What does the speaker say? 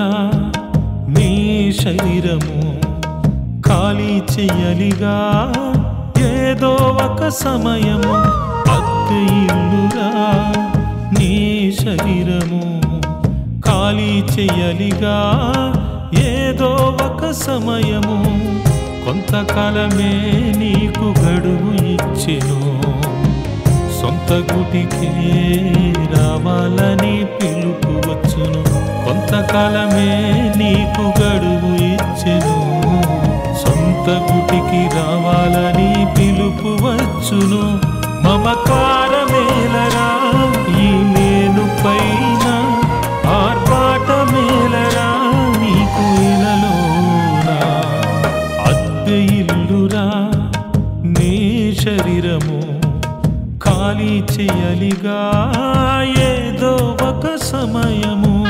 ఇల్లురా నీ శరీరము ఖాళీ చెయ్యలిగా ఏదో ఒక సమయము అద్దె ఇల్లురా నీ శరీరము ఖాళీ చెయ్యలిగా ఏదో ఒక సమయము కొంతకాలమే నీకు గడువు ఇచ్చెను సొంత గుటికే రావాలని పిలుపు వచ్చును కొంతకాలమే నీకు గడువు ఇచ్చెను సొంత గుటికి రావాలని పిలుపు వచ్చును మమకారమేలరా ఈ మేలు పైన ఆర్భాట మేలరా నీకు ఇలలోనా అద్దె ఇల్లురా నీ శరీరము ఖాళీ చేయలిగా ఏదో ఒక సమయము